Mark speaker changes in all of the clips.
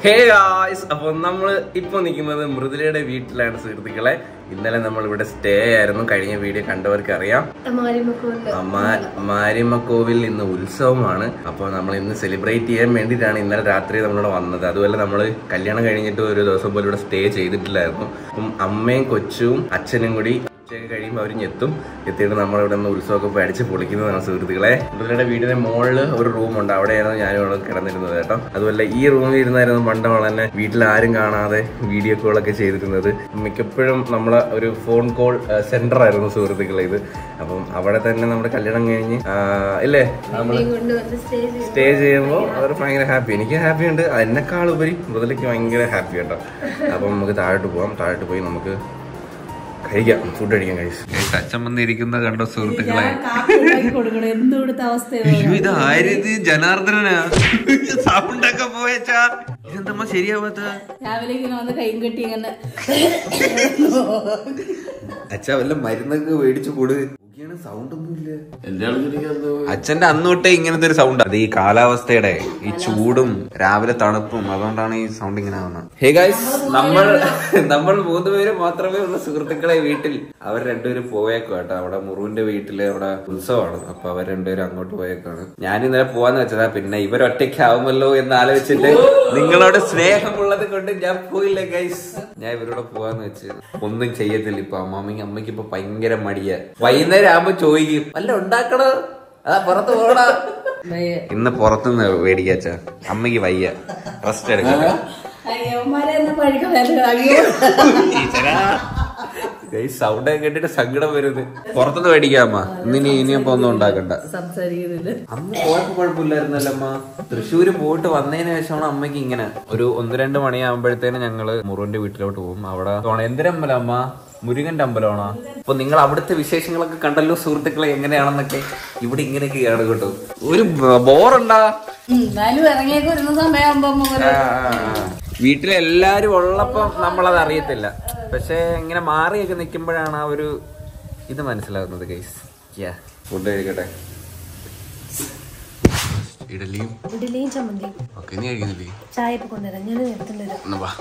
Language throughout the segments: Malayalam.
Speaker 1: ഹേ ഗായ്സ് അപ്പോൾ നമ്മൾ ഇപ്പോൾ നിൽക്കുന്നത് മൃദുലയുടെ വീട്ടിലാണ് സുഹൃത്തുക്കളെ ഇന്നലെ നമ്മൾ ഇവിടെ സ്റ്റേ ആയിരുന്നു കഴിഞ്ഞ വീഡിയോ കണ്ടവർക്ക് അറിയാം മാ- മാരിയമ്മ കോവിൽ ഇന്ന് ഉത്സവമാണ് അപ്പോൾ നമ്മൾ ഇന്ന് സെലിബ്രേറ്റ് ചെയ്യാൻ വേണ്ടിയിട്ടാണ് ഇന്നലെ രാത്രി നമ്മളിവിടെ വന്നത് അതുപോലെ നമ്മൾ കല്യാണം കഴിഞ്ഞിട്ട് ഒരു ദിവസം പോലും ഇവിടെ സ്റ്റേ ചെയ്തിട്ടില്ലായിരുന്നു അപ്പം അമ്മയും കൊച്ചും അച്ഛനും കൂടി ഉച്ചയൊക്കെ കഴിയുമ്പോൾ അവർ ഞെത്തും എത്തിയിട്ട് നമ്മളിവിടെ നിന്ന് ഉത്സവമൊക്കെ പോയി അടിച്ച് പൊളിക്കുന്നതാണ് സുഹൃത്തുക്കളെ മൃദുലയുടെ വീടിന്റെ മുകളിൽ ഒരു റൂമുണ്ട് അവിടെയായിരുന്നു ഞാനും ഇവിടെ കിടന്നിരുന്നത് കേട്ടോ അതുപോലെ ഈ റൂമിൽ ഇരുന്നായിരുന്നു പണ്ട് തന്നെ വീട്ടിൽ ആരും കാണാതെ വീഡിയോ കോളൊക്കെ ചെയ്തിരുന്നത് മിക്കപ്പോഴും നമ്മളെ ഒരു ഫോൺ കോൾ സെന്റർ ആയിരുന്നു സുഹൃത്തുക്കളെ ഇത് അപ്പം അവിടെ തന്നെ നമ്മുടെ കല്യാണം കഴിഞ്ഞ് ആ, ഇല്ലേ നമ്മൾ സ്റ്റേ ചെയ്യുമ്പോൾ അവർ ഭയങ്കര ഹാപ്പി എനിക്ക് ഹാപ്പി ഉണ്ട് എന്നെക്കാൾ ഉപരി മൃദുലയ്ക്ക് ഭയങ്കര ഹാപ്പി കേട്ടോ അപ്പം നമുക്ക് താഴോട്ട് പോവാം താഴോട്ട് പോയി നമുക്ക് കഴിക്കാം ഫുഡ് കഴിക്കാം കഴിച്ചു അച്ഛൻ വന്നിരിക്കുന്ന കണ്ടോ സുഹൃത്തുക്കളെ
Speaker 2: കൊടുക്കണം എന്തുകൊടുത്ത അവസ്ഥയാണ്
Speaker 1: അയ്യോ ഇത് ആരിത് ജനാർദ്ദനാ സൗണ്ട് ഒക്കെ പോയച്ചാ ഇതെന്തമ്മ ശരിയാവാത്ത
Speaker 2: രാവിലെ ഇങ്ങനെ വന്ന് കൈയും കെട്ടി ഇങ്ങനെ
Speaker 1: അച്ഛ വല്ല മരുന്നൊക്കെ മേടിച്ചു കൊടു സൗണ്ട് ഒന്നുമില്ല അച്ഛന്റെ അന്ന് തൊട്ടേ ഇങ്ങനത്തെ ഒരു സൗണ്ട് അത് ഈ കാലാവസ്ഥയുടെ ഈ ചൂടും രാവിലെ തണുപ്പും അതുകൊണ്ടാണ് ഈ സൗണ്ട് ഇങ്ങനെ ആവുന്നത് ഹേ ഗൈസ് നമ്മൾ നമ്മൾ മൂന്ന് പേര് മാത്രമേ ഉള്ളൂ സുഹൃത്തുക്കളെ വീട്ടിൽ അവർ രണ്ടുപേരും പോയേക്കും കേട്ടോ അവിടെ മുറുവിന്റെ വീട്ടില് അവിടെ ഉത്സവമാണ് അപ്പൊ അവർ രണ്ടുപേരും അങ്ങോട്ട് പോയേക്കാണ് ഞാൻ ഇന്നലെ പോവാന്ന് വെച്ചതാ പിന്നെ ഇവർ ഒറ്റയ്ക്കാവുമല്ലോ എന്ന് ആലോചിച്ചിട്ട് നിങ്ങളോട് സ്നേഹമുള്ളത് കൊണ്ട് ഞാൻ പോയില്ല ഗൈസ് ഞാൻ ഇവരോട് പോവാന്ന് വെച്ച് ഒന്നും ചെയ്യത്തില്ല ഇപ്പൊ അമ്മാമ്മക്ക് അമ്മയ്ക്ക് ഇപ്പൊ ഭയങ്കര മടിയാ വൈകുന്നേരം ആകുമ്പോ ചോദിക്കും വല്ല ഉണ്ടാക്കണോ അതാ പുറത്ത് പോകണ ഇന്ന് പുറത്തുനിന്ന് മേടിക്കാച്ച അമ്മയ്ക്ക് വയ്യ റെസ്റ്റ് എടുക്കട്ടെ
Speaker 2: അയ്യവന്മാരെ ഒന്ന് പഴിക്കാൻ വേണ്ട അയ്യോ
Speaker 1: സൗണ്ട് കേട്ടിട്ട് സങ്കടം വരുന്നത് പുറത്തുനിന്ന് മേടിക്കാം അമ്മ ഇന്നിനി ഇനിയപ്പോ ഒന്നും ഉണ്ടാക്കണ്ട
Speaker 2: സംസാരിക്കുന്നില്ല
Speaker 1: അന്ന് പോയപ്പോ കുഴപ്പമില്ലായിരുന്നല്ലോ അമ്മ തൃശ്ശൂര് പോയിട്ട് വന്നതിന് ശേഷമാണ് അമ്മയ്ക്ക് ഇങ്ങനെ ഒരു ഒന്ന് രണ്ട് മണിയാകുമ്പോഴത്തേനും ഞങ്ങള് മുറുവിന്റെ വീട്ടിലോട്ട് പോകും അവിടെ എന്തിനമ്പലം അമ്മ മുരുകന്റെ അമ്പലമാണോ അപ്പൊ നിങ്ങൾ അവിടുത്തെ വിശേഷങ്ങളൊക്കെ കണ്ടല്ലോ സുഹൃത്തുക്കളെ എങ്ങനെയാണെന്നൊക്കെ ഇവിടെ ഇങ്ങനെയൊക്കെയാണ് കേട്ടോ ഒരു ബോറുണ്ടാ
Speaker 2: എന്നാലും ഇറങ്ങിയൊക്കെ വരുന്ന സമയമാകുമ്പോ മുതല്
Speaker 1: വീട്ടിലെല്ലാരും ഉള്ളപ്പോ നമ്മളത് അറിയത്തില്ല പക്ഷെ ഇങ്ങനെ മാറിയൊക്കെ നിൽക്കുമ്പോഴാണ് ആ ഒരു ഇത് മനസ്സിലാകുന്നത് ഗൈസ് ഫുഡ് കഴിക്കട്ടെ ഇഡലിയും
Speaker 3: ഇഡലിയും ചമ്മന്തിയും
Speaker 1: ഓക്കെ നീ കഴിക്കുന്നില്ലേ
Speaker 3: ചായ ഇപ്പൊ കൊണ്ടുവരാം ഞാൻ എടുത്തിട്ട് വരാം
Speaker 1: എന്നാ വാ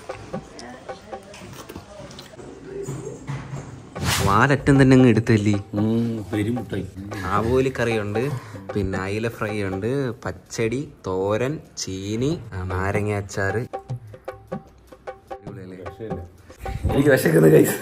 Speaker 1: വാലറ്റം തന്നെ അങ്ങ് എടുത്തല്ലേ ആവോലി കറിയുണ്ട് പിന്നെ അയില ഫ്രൈ ഉണ്ട് പച്ചടി തോരൻ ചീനി ആ, നാരങ്ങ അച്ചാറ് എനിക്ക് വിശക്കുന്ന കൈസ്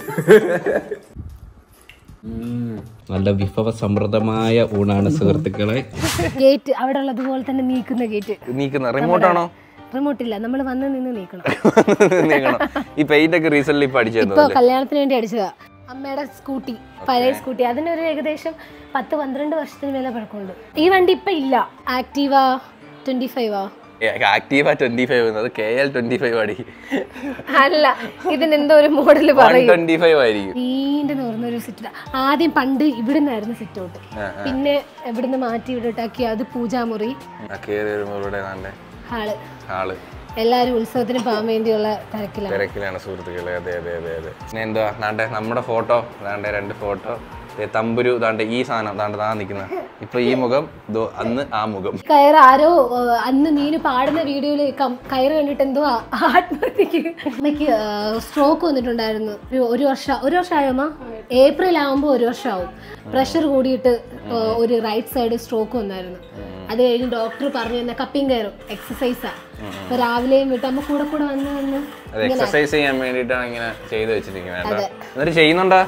Speaker 1: നല്ല വിഭവ സമൃദ്ധമായ ഊണാണ് സുഹൃത്തുക്കളെ
Speaker 3: ഗേറ്റ് അവിടെ ഉള്ളതുപോലെ തന്നെ നീക്കുന്ന ഗേറ്റ്
Speaker 1: നീക്കുന്ന റിമോട്ടാണോ
Speaker 3: റിമോട്ട് ഇല്ല നമ്മൾ വന്ന് നിന്ന് നീക്കണം
Speaker 1: നീക്കണം ഈ പെയിന്റ് ഒക്കെ റീസെന്റ് ഇപ്പൊ അടിച്ചു
Speaker 3: ഇപ്പൊ കല്യാണത്തിന് വേണ്ടി അടിച്ചതാ അമ്മയുടെ സ്കൂട്ടി പഴയ സ്കൂട്ടി അതിനൊരു ഏകദേശം പത്ത് പന്ത്രണ്ട് വർഷത്തിന് മേലെ പഴക്കമുണ്ട് ഈ വണ്ടി ഇപ്പൊ ഇല്ല ആക്റ്റീവ ട്വന്റി ഫൈവാ
Speaker 1: ആക്റ്റീവ ട്വന്റി ഫൈവ് എന്നത് കെ എൽ ട്വന്റി ഫൈവ് അടി
Speaker 3: അല്ല ഇതിനെന്തോ ഒരു മോഡല്
Speaker 1: വൺ
Speaker 3: പറയും
Speaker 1: ട്വന്റി ഫൈവ് ആയിരിക്കും
Speaker 3: നീണ്ടു നിറഞ്ഞൊരു സിറ്റ് ആദ്യം പണ്ട് ഇവിടുന്നായിരുന്നു സിറ്റ് ഔട്ട് പിന്നെ ഇവിടുന്ന് മാറ്റി ഇവിടോട്ടാക്കി അത് പൂജാമുറി
Speaker 1: കയറി വരുമ്പോ ഇവിടെ നല്ല
Speaker 3: ഹാള്
Speaker 1: ആള്
Speaker 3: എല്ലാരും ഉത്സവത്തിന് പോകാൻ വേണ്ടിയുള്ള തിരക്കിലാണ്
Speaker 1: തിരക്കിലാണ് സുഹൃത്തുക്കളെ അതെ അതെ അതെ അതെ പിന്നെ എന്തുവാ ദാണ്ടെ നമ്മുടെ ഫോട്ടോ ദാണ്ടെ രണ്ട് ഫോട്ടോ തമ്പുരു ദാണ്ടെ ഈ സാധനം ദാണ്ടെ താ നിക്കുന്ന ഇപ്പൊ ഈ മുഖം ദോ അന്ന് ആ മുഖം
Speaker 3: കയറ് ആരോ ഏഹ്, അന്ന് നീന് പാടുന്ന വീഡിയോയില് കം- കയറ് കണ്ടിട്ട് എന്തോ ആ- ആത്മഹത്യക്ക് അമ്മയ്ക്ക് സ്ട്രോക്ക് വന്നിട്ടുണ്ടായിരുന്നു ഒരു ഒരു വർഷം ഒരു വർഷമായോ അമ്മ ഏപ്രിൽ ആവുമ്പോൾ ഒരു വർഷമാവും പ്രഷർ കൂടിയിട്ട് ഏഹ്, ഒരു റൈറ്റ് സൈഡ് സ്ട്രോക്ക് വന്നായിരുന്നു അത് കഴിഞ്ഞ് ഡോക്ടർ പറഞ്ഞു തന്നെ കപ്പിങ് കയറും എക്സസൈസാ അപ്പൊ രാവിലെയും വിട്ട് അമ്മ കൂടെ കൂടെ വന്ന് വന്ന്
Speaker 1: അത് എക്സസൈസ് ചെയ്യാൻ വേണ്ടിയിട്ടാണ് ഇങ്ങനെ ചെയ്ത് വെച്ചിരിക്കുന്നത് കേട്ടോ എന്നിട്ട് ചെയ്യുന്നുണ്ടാ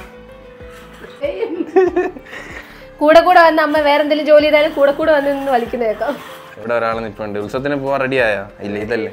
Speaker 3: കൂടെ കൂടെ വന്ന് അമ്മ വേറെ എന്തെങ്കിലും ജോലി ചെയ്താലും കൂടെ കൂടെ വന്ന് നിന്ന് വലിക്കുന്നേക്കാം
Speaker 1: ഇവിടെ ഒരാൾ നിപ്പുണ്ട് ഉത്സവത്തിന് പോവാൻ റെഡി ആയോ ഇല്ല ഇതല്ലേ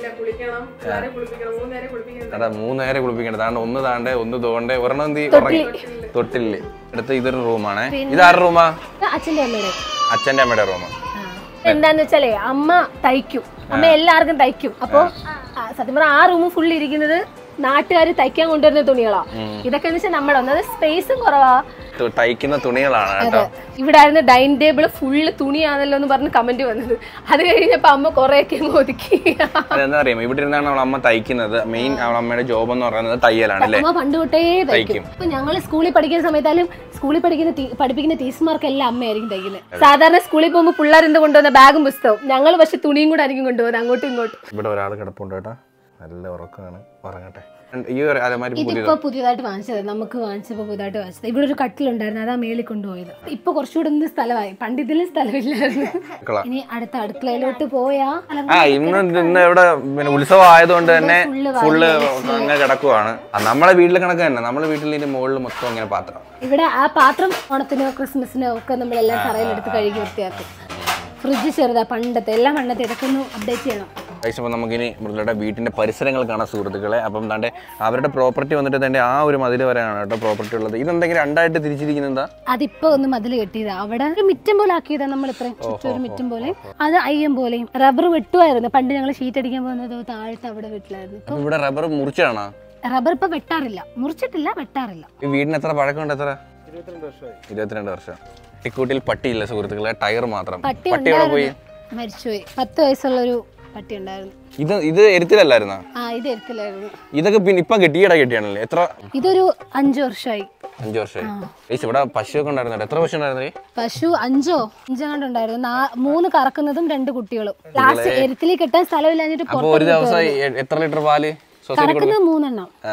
Speaker 1: അതാ മൂന്ന് നേരെ കുളിപ്പിക്കണ്ട താണ്ട് ഒന്ന് താണ്ടെ ഒന്ന് തോണ്ടേ ഒരെണ്ണം എന്ത് ചെയ്യും? ഉറങ്ങി തൊട്ടില്ലേ അടുത്ത ഇതൊരു റൂമാണേ ഇതാരുടെ റൂമാ
Speaker 3: അച്ഛൻ്റെ അമ്മയുടെ
Speaker 1: അച്ഛന്റെ അമ്മയുടെ റൂമാ
Speaker 3: എന്താന്ന് വെച്ചാലേ അമ്മ തയ്ക്കും അമ്മ എല്ലാവർക്കും തയ്ക്കും അപ്പൊ ആ, സത്യം പറഞ്ഞാൽ ആ റൂം ഫുൾ ഇരിക്കുന്നത് നാട്ടുകാർ തയ്ക്കാൻ കൊണ്ടുവരുന്ന തുണികളാ ഇതൊക്കെ എന്ന് വെച്ചാൽ നമ്മുടെ ഒന്നത് സ്പേസും കുറവാ
Speaker 1: തു- തയ്ക്കുന്ന തുണികളാണ് കേട്ടോ
Speaker 3: ഇവിടെ ആയിരുന്നു ഡൈനിങ് ടേബിൾ ഫുള്ള് തുണിയാണല്ലോ എന്ന് പറഞ്ഞ് കമന്റ് വന്നത് അത് കഴിഞ്ഞപ്പോ അമ്മ കുറെയൊക്കെ അങ്ങ് ഒതുക്കി
Speaker 1: അതെന്താ അറിയാമോ ഇവിടെ ഇരുന്നാണ് അവൾ അമ്മ തയ്ക്കുന്നത് മെയിൻ അവൾ അമ്മയുടെ ജോബ് എന്ന് പറയുന്നത് തയ്യലാണ് അല്ലേ
Speaker 3: അമ്മ പണ്ട് തൊട്ടേ തയ്ക്കും
Speaker 1: തയ്ക്കും.
Speaker 3: ഇപ്പൊ ഞങ്ങൾ സ്കൂളിൽ പഠിക്കുന്ന സമയത്താലും സ്കൂളിൽ പഠിക്കുന്ന ടീ- പഠിപ്പിക്കുന്ന ടീച്ചർമാർക്കെല്ലാം അമ്മയായിരിക്കും തയ്ക്കുന്നത് സാധാരണ സ്കൂളിൽ പോകുമ്പോൾ പിള്ളേർ എന്ത് കൊണ്ടുവന്ന ബാഗും പുസ്തകവും ഞങ്ങൾ പക്ഷെ തുണിയും കൂടെ ആയിരിക്കും കൊണ്ടുപോകുന്നത് അങ്ങോട്ടും ഇങ്ങോട്ടും
Speaker 1: ഇവിടെ ഒരാൾ കിടപ്പുണ്ട് കേട്ടോ നല്ല ഉറക്കമാണ് ഉറങ്ങട്ടെ ഈ ഒരു അലമാരി പുതിയത്
Speaker 3: ഇതിപ്പോ പുതിയതായിട്ട് വാങ്ങിച്ചത് നമുക്ക് വാങ്ങിച്ചപ്പോ പുതിയതായിട്ട് വാങ്ങിച്ചത് ഇവിടെ ഒരു കട്ടിലുണ്ടായിരുന്നു അതാ മേളിൽ കൊണ്ടുപോയത് ഇപ്പൊ കുറച്ചുകൂടെ ഒന്ന് സ്ഥലമായി പണ്ട് ഇതിലും സ്ഥലമില്ലായിരുന്നു
Speaker 1: അടുക്കള.
Speaker 3: ഇനി അടുത്ത അടുക്കളയിലോട്ട് പോയാ
Speaker 1: ആ ഇന്ന് ഇന്ന് ഇവിടെ പിന്നെ ഉത്സവം ആയതുകൊണ്ട് തന്നെ
Speaker 3: ഫുള്ള്
Speaker 1: ഫുള്ള് അങ്ങനെ കിടക്കുവാണ് ആ, നമ്മളെ വീട്ടിലെ കണക്ക് തന്നെ നമ്മളെ വീട്ടിൽ ഇതിന്റെ മുകളിൽ മൊത്തം ഇങ്ങനെ പാത്രം
Speaker 3: ഇവിടെ ആ പാത്രം ഓണത്തിനോ ക്രിസ്മസിനോ ഒക്കെ നമ്മളെല്ലാം തറയിലെടുത്ത് കഴുകി വൃത്തിയാക്കും ഫ്രിഡ്ജ് ചെറുതാ പണ്ടത്തെ എല്ലാം പണ്ടത്തെ ഇതൊക്കെ ഒന്ന് അപ്ഡേറ്റ് ചെയ്യണം
Speaker 1: കഴിച്ചപ്പോൾ നമുക്കിനി മൃദുലയുടെ വീട്ടിന്റെ പരിസരങ്ങൾ കാണാം സുഹൃത്തുക്കളെ അപ്പം തന്റെ അവരുടെ പ്രോപ്പർട്ടി വന്നിട്ട് തന്നെ ആ ഒരു മതിൽ വരെയാണ് കേട്ടോ പ്രോപ്പർട്ടി ഉള്ളത് ഇതെന്തെങ്കിലും രണ്ടായിട്ട് തിരിച്ചിരിക്കുന്നത് എന്താ
Speaker 3: അതിപ്പോ ഒന്ന് മതിൽ കെട്ടിയതാ അവിടെ ഒരു മിറ്റം പോലെ ആക്കിയതാ നമ്മൾ ഇത്രയും ചുറ്റും ഒരു മിറ്റം പോലെ അത് അയ്യം പോലെയും റബ്ബർ വെട്ടുമായിരുന്നു പണ്ട് ഞങ്ങൾ ഷീറ്റ് അടിക്കാൻ പോകുന്നത് താഴത്തെ അവിടെ വീട്ടിലായിരുന്നു
Speaker 1: അപ്പൊ ഇവിടെ റബ്ബർ മുറിച്ചാണോ
Speaker 3: റബ്ബർ ഇപ്പൊ വെട്ടാറില്ല മുറിച്ചിട്ടില്ല വെട്ടാറില്ല
Speaker 1: ഈ വീടിന് എത്ര പഴക്കമുണ്ട് എത്ര ഇരുപത്തിരണ്ട് വർഷം ഇക്കൂട്ടിൽ പട്ടിയില്ല സുഹൃത്തുക്കളെ ടയർ മാത്രം
Speaker 3: പട്ടി
Speaker 1: പട്ടി എവിടെ പോയി
Speaker 3: മരിച്ചുപോയി പത്ത് വയസ്സുള്ള ഒരു പട്ടി ഉണ്ടായിരുന്നു
Speaker 1: ഇത് ഇത് എരുത്തിലല്ലായിരുന്ന
Speaker 3: ആ ഇത് എരുത്തിലായിരുന്നു
Speaker 1: ഇതൊക്കെ പിന്നെ ഇപ്പൊ കെട്ടി ഈയിടെ കെട്ടിയാണല്ലേ എത്ര
Speaker 3: ഇതൊരു അഞ്ചു വർഷമായി
Speaker 1: അഞ്ചു വർഷമായി ഏച്ചി ഇവിടെ പശുവൊക്കെ ഉണ്ടായിരുന്നു എത്ര പശു ഉണ്ടായിരുന്നു
Speaker 3: പശു അഞ്ചോ അഞ്ചാണ്ടുണ്ടായിരുന്നു നാ- മൂന്ന് കറക്കുന്നതും രണ്ട് കുട്ടികളും ലാസ്റ്റ് എരുത്തിലി കെട്ടാൻ സ്ഥലമില്ലാഞ്ഞിട്ട്
Speaker 1: അപ്പൊ
Speaker 3: പുറത്ത്
Speaker 1: ഒരു ദിവസം എ- എത്ര ലിറ്റർ പാല് സൊസൈറ്റി
Speaker 3: കറക്കുന്നത് മൂന്നെണ്ണം
Speaker 1: ആ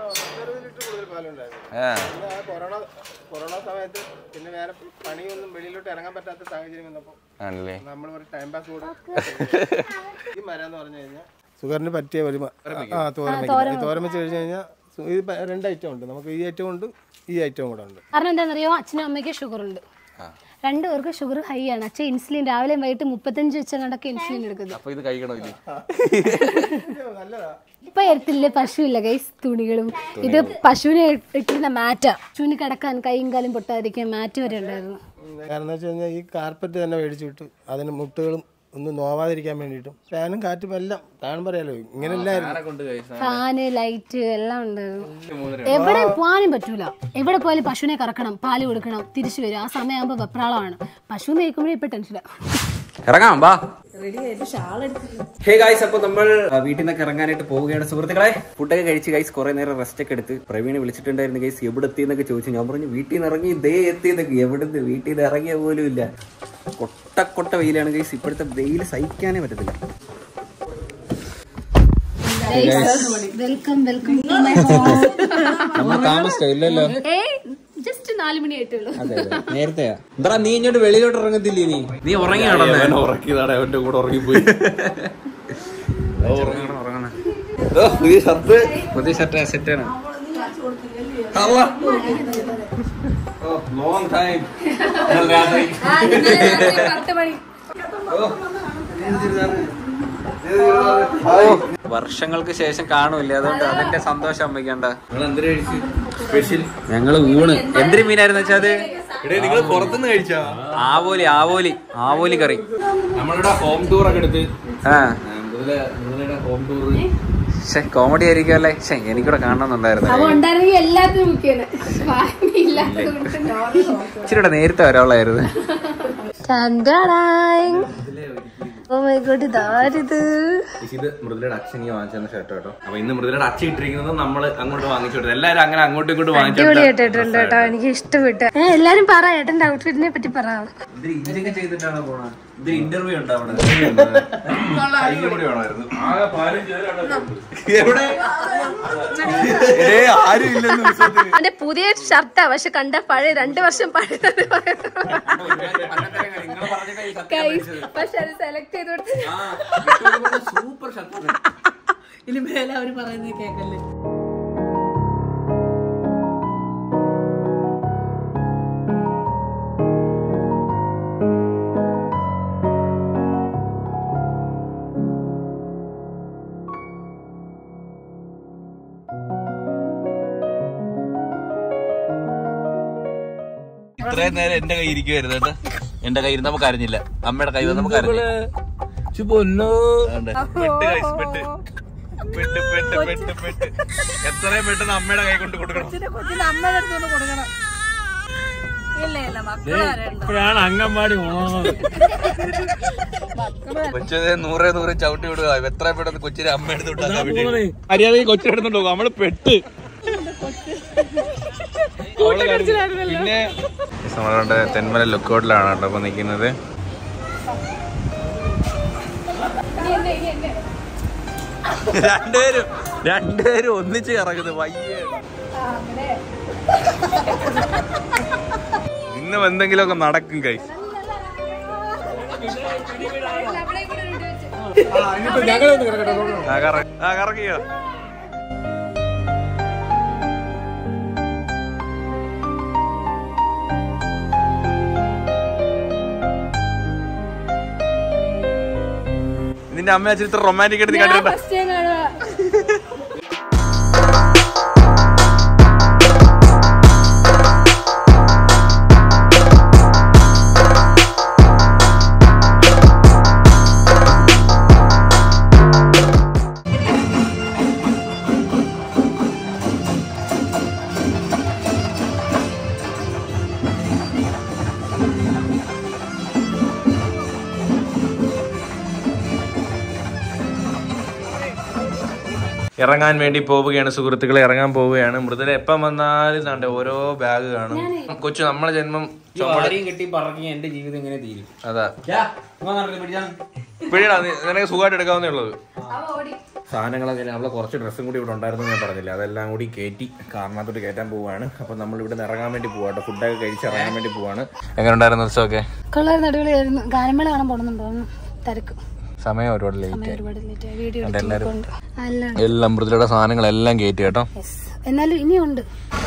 Speaker 1: ആ
Speaker 4: കൊറോണ കൊറോണ സമയത്ത് പിന്നെ വേറെ പണിയൊന്നും വെളിയിലോട്ട് ഇറങ്ങാൻ പറ്റാത്ത സാഹചര്യം വന്നപ്പോൾ
Speaker 1: ആണല്ലേ
Speaker 4: നമ്മൾ ഒരു ടൈം പാസ് കൂടെ ഈ മരം എന്ന് പറഞ്ഞു കഴിഞ്ഞാൽ സുഗറിന് പറ്റിയ ഒരു മ- ആ തോരൻ വെക്കുന്നത്. ഈ തോരൻ വെച്ച് കഴിഞ്ഞ് കഴിഞ്ഞാൽ സു- ഇത് പ- രണ്ട് ഐറ്റം ഉണ്ട് നമുക്ക് ഈ ഐറ്റം ഉണ്ട് ഈ ഐറ്റവും കൂടെ ഉണ്ട്
Speaker 3: കാരണം എന്താണെന്നറിയോ അച്ഛനും അമ്മയ്ക്ക് ഷുഗർ ഉണ്ട് രണ്ടുപേർക്ക് ഷുഗർ ഹൈ ആണ് അച്ഛൻ ഇൻസുലിൻ രാവിലെയും വൈകിട്ട് മുപ്പത്തഞ്ച് വെച്ച കണ്ടൊക്കെ ഇൻസുലിൻ എടുക്കുന്നത്
Speaker 1: അപ്പൊ ഇത് കഴിക്കണോ ഇനി
Speaker 3: ഇപ്പൊ എരുത്തില്ലേ പശുവില്ല ഗൈസ് തുണികളും ഇത് പശുവിനെ ഇട്ടിരുന്ന മാറ്റ പശുവിന് കിടക്കാൻ കൈയും കാലും പൊട്ടാതിരിക്കാൻ മാറ്റ് വരെ ഉണ്ടായിരുന്നു
Speaker 4: കാരണം എന്ന് വെച്ച് കഴിഞ്ഞാൽ ഈ കാർപ്പറ്റ് തന്നെ മേടിച്ചു വിട്ടു അതിന് മുട്ടുകളും ഒന്നും നോവാതിരിക്കാൻ വേണ്ടിയിട്ടും ഫാനും കാറ്റും എല്ലാം കാണുമ്പോൾ അറിയാലോ ഇങ്ങനെ ഇല്ലായിരുന്നു
Speaker 3: ഫാന് ലൈറ്റ് എല്ലാം ഉണ്ടായിരുന്നു എവിടെ പോകാനും പറ്റൂല എവിടെ പോയാലും പശുവിനെ കറക്കണം പാല് കൊടുക്കണം തിരിച്ചു വരും ആ സമയമാകുമ്പോൾ വെപ്രാളമാണ് പശു മേയ്ക്കുമ്പോഴേ ഇപ്പൊ ടെൻഷനാ
Speaker 1: ഇറങ്ങാം വാ
Speaker 5: ഹേ ഗായ്സ് അപ്പോൾ നമ്മൾ ആ, വീട്ടിൽ നിന്നൊക്കെ ഇറങ്ങാനായിട്ട് പോവുകയാണ് സുഹൃത്തുക്കളെ ഫുഡൊക്കെ കഴിച്ച് ഗൈസ് കുറെ നേരം റെസ്റ്റ് ഒക്കെ എടുത്ത് പ്രവീണ് വിളിച്ചിട്ടുണ്ടായിരുന്നു ഗൈസ് എവിടെ എത്തി എന്നൊക്കെ ചോദിച്ചു ഞാൻ പറഞ്ഞു വീട്ടിൽ നിന്ന് ഇറങ്ങി ദേ എത്തി എന്നൊക്കെ എവിടുന്ന് വീട്ടിൽ നിന്ന് ഇറങ്ങിയ പോലും ഇല്ല കൊട്ട കൊട്ട വെയിലാണ് ഗൈസ് ഇപ്പോഴത്തെ വെയിൽ സഹിക്കാനേ പറ്റത്തില്ല
Speaker 3: വെൽക്കം വെൽക്കം
Speaker 5: നമ്മൾ താമസിച്ചോ ഇല്ലല്ലോ
Speaker 3: ജസ്റ്റ് നാല് മണി ആയിട്ടുള്ളൂ
Speaker 5: അതെ അതെ നേരത്തെ എന്താ നീ ഇങ്ങോട്ട് വെളിയിലോട്ട് ഇറങ്ങത്തില്ലേ നീ നീ ഉറങ്ങി നടന്നേ
Speaker 1: ഉറക്കിയതാണ് അവന്റെ കൂടെ ഉറങ്ങിപ്പോയി
Speaker 5: പുതിയ ഷർട്ട് പുതിയ ഷർട്ട് സെറ്റാണ്
Speaker 1: ലോങ് ടൈം
Speaker 5: വർഷങ്ങൾക്ക് ശേഷം കാണൂല അതുകൊണ്ട് അതിന്റെ സന്തോഷം അമ്മയ്ക്കണ്ട
Speaker 1: നിങ്ങൾ എന്തിനാ കഴിച്ചു സ്പെഷ്യൽ
Speaker 5: ഞങ്ങള് ഊണ് എന്തൊരു മീനായിരുന്നു വെച്ചാ അത്
Speaker 1: നിങ്ങൾ പുറത്തുനിന്ന് കഴിച്ചാ
Speaker 5: ആവോലി ആവോലി ആവോലി കറി
Speaker 1: നമ്മളിവിടെ ഹോം ടൂർ ഒക്കെ എടുത്ത്
Speaker 5: ആ
Speaker 1: ഹോം ടൂർ
Speaker 5: പക്ഷെ കോമഡി ആയിരിക്കും അല്ലേ പക്ഷെ എനിക്കൂടെ കാണണമെന്നുണ്ടായിരുന്നു
Speaker 3: അവ ഉണ്ടായിരുന്നെങ്കിൽ എല്ലാത്തിനും ബുക്ക് ചെയ്യുന്നത് ഇല്ലാത്തത്
Speaker 5: ഇച്ചിരി കൂടെ നേരത്തെ വരാനുള്ളായിരുന്നു
Speaker 3: ഓ മൈ ഗോഡ് ഇതാരിത്
Speaker 1: ഇത് മൃദുലയുടെ അച്ഛനീ വാങ്ങിച്ച ഷർട്ട് കേട്ടോ അപ്പൊ ഇന്ന് മൃദുലയുടെ അച്ഛൻ ഇട്ടിരിക്കുന്നത് നമ്മൾ അങ്ങോട്ട് വാങ്ങിച്ചു കൊടുത്തു എല്ലാരും അങ്ങനെ അങ്ങോട്ടും ഇങ്ങോട്ടും
Speaker 3: അടിപൊളിയായിട്ടുണ്ട് കേട്ടോ എനിക്ക് ഇഷ്ടപ്പെട്ടു ഏ എല്ലാരും പറ ഏട്ടന്റെ ഔട്ട്ഫിറ്റിനെ പറ്റി പറ
Speaker 5: ഇതൊക്കെ ചെയ്തിട്ടാണോ പോണ ഇത് ഇന്റർവ്യൂ ഉണ്ടോ അവിടെ
Speaker 3: അവന്റെ പുതിയ ഷർട്ടാ പക്ഷെ കണ്ട പഴയ രണ്ടു വർഷം പഴയ പക്ഷെ അത് സെലക്ട് ചെയ്ത് കൊടുത്ത്
Speaker 5: സൂപ്പർ ഷർട്ട്
Speaker 2: ഇനി മേലെ അവര് പറയുന്നത് കേക്കല്ലേ
Speaker 1: ഇത്രയും നേരം എന്റെ കൈ ഇരിക്കുവായിരുന്നു കേട്ടോ എന്റെ കൈ ഇരുന്ന് നമുക്ക് അറിഞ്ഞില്ല അമ്മയുടെ കൈ വന്ന് നമുക്ക് അറിഞ്ഞില്ല പെട്ട് guys, പെട്ട്. പെട്ട്, പെട്ട്, പെട്ട്, പെട്ട്. എത്രയും പെട്ടെന്ന് അമ്മയുടെ കൈ കൊണ്ട് കൊടുക്കണം
Speaker 2: കൊച്ചിന്റെ അമ്മയുടെ അടുത്തോണ്ട് കൊടുക്കണം ഇല്ല ഇല്ല മക്കളാരുണ്ട്
Speaker 6: ഇപ്പോഴാണ് അംഗൻവാടി ഓണത്
Speaker 1: കൊച്ചിനെ നൂറേ നൂറ് ചവിട്ടി വിടുക എത്രയും പെട്ടെന്ന് കൊച്ചിനെ അമ്മ എടുത്തോട്ട് മര്യാദ കൊച്ചിനെ എടുത്തോണ്ട് പോകും നമ്മള് പെട്ട് അവള് കരഞ്ഞു. പിന്നെ നമ്മളുടെ തെന്മല ലുക്കൗട്ടിലാണ് കേട്ടോ അപ്പൊ നിക്കുന്നത് രണ്ടുപേരും രണ്ടുപേരും ഒന്നിച്ച് ഇറങ്ങുന്നത് വയ്യേ ഇന്നും എന്തെങ്കിലുമൊക്കെ നടക്കും കൈ ആ കറക്കിയോ നിന്റെ അമ്മ അച്ഛൻ ഇത്ര റൊമാൻറ്റിക് എടുത്ത് കണ്ടിട്ടുണ്ടോ
Speaker 2: ഫസ്റ്റ് ടൈം കാണുക
Speaker 1: ഇറങ്ങാൻ വേണ്ടി പോവുകയാണ് സുഹൃത്തുക്കളെ ഇറങ്ങാൻ പോവുകയാണ് മൃദുല എപ്പം വന്നാലും ദാണ്ടെ ഓരോ ബാഗ് കാണും കൊച്ചു നമ്മളെ ജന്മം
Speaker 5: ആരെയും കെട്ടി പറക്കി എന്റെ ജീവിതം എങ്ങനെ തീരും
Speaker 1: അതാ
Speaker 5: യാ, ഇങ്ങ് വന്നോ, പിടിച്ചാ.
Speaker 1: ഇപ്പോഴാ നിനക്ക് സുഖമായിട്ട് എടുക്കാവുന്നേ ഉള്ളത് സാധനങ്ങളൊക്കെ അവളെ കുറച്ച് ഡ്രസ്സും കൂടി ഇവിടെ ഉണ്ടായിരുന്നു ഞാൻ പറഞ്ഞില്ല അതെല്ലാം കൂടി കയറ്റി കാറിനകത്തോട്ട് കയറ്റാൻ പോവാണ് അപ്പൊ നമ്മൾ ഇവിടെ നിന്ന് ഇറങ്ങാൻ വേണ്ടി പോവാട്ടോ ഫുഡൊക്കെ കഴിച്ച് ഇറങ്ങാൻ വേണ്ടി പോവാണ് എങ്ങനെ ഉണ്ടായിരുന്നു ദിവസമൊക്കെ
Speaker 3: കൊള്ളായിരുന്നു അടിപൊളിയായിരുന്നു ഗാനമേള കാണാൻ പോണെന്നുണ്ടോ തിരക്ക്
Speaker 1: സമയം ഒരുപാട് ലേറ്റ് ആയി
Speaker 3: ഒരുപാട് ലേറ്റ് വീഡിയോ
Speaker 1: അതുകൊണ്ട് എല്ലാവരും
Speaker 3: അല്ല
Speaker 1: എല്ലാം മൃദുലയുടെ സാധനങ്ങളെല്ലാം കയറ്റി കേട്ടോ
Speaker 3: എന്നാലും ഇനിയുണ്ട്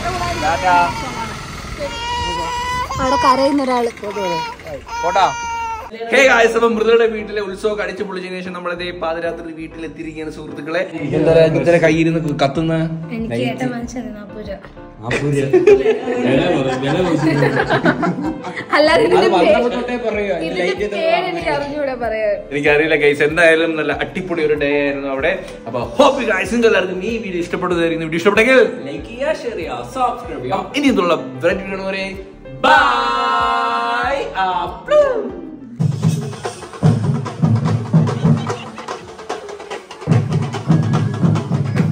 Speaker 3: അവിടെ കരയുന്ന ഒരാള്
Speaker 1: പോട്ടാ ഹേ ഗായ്സ് അപ്പം മൃദുലയുടെ വീട്ടിലെ ഉത്സവം അടിച്ചു പൊളിച്ചതിന് ശേഷം നമ്മളതേ പാതിരാത്രി വീട്ടിലെത്തിയിരിക്കുകയാണ് സുഹൃത്തുക്കളെ എന്താ ഇത്ര കയ്യിരുന്ന് കത്തുന്ന
Speaker 3: എനിക്ക് ഏട്ടൻ മനസ്സിലായി നാപ്പൂര
Speaker 2: അല്ലാതെ ഇതിന്റെ പേര്
Speaker 5: വന്നപ്പോ തൊട്ടേ പറയുവാ, ഈ light
Speaker 2: ഇതിന്റെ
Speaker 5: ചെയ്ത്
Speaker 2: പേര് എനിക്ക് അറിഞ്ഞൂടെ പറയാൻ
Speaker 1: എനിക്കറിയില്ല ഗൈസ് എന്തായാലും നല്ല അടിപൊളി ഒരു ഡേ ആയിരുന്നു അവിടെ അപ്പൊ ഹോപ്പ് ഗൈസ് നിങ്ങൾക്ക് എല്ലാവർക്കും ഈ വീഡിയോ ഇഷ്ടപ്പെട്ടതായിരുന്നു വീഡിയോ ഇഷ്ടപ്പെട്ടെങ്കിൽ
Speaker 5: Like ചെയ്യുക, share ചെയ്യുക, subscribe ചെയ്യുക.
Speaker 1: ഇനി എന്നുള്ള ബൈ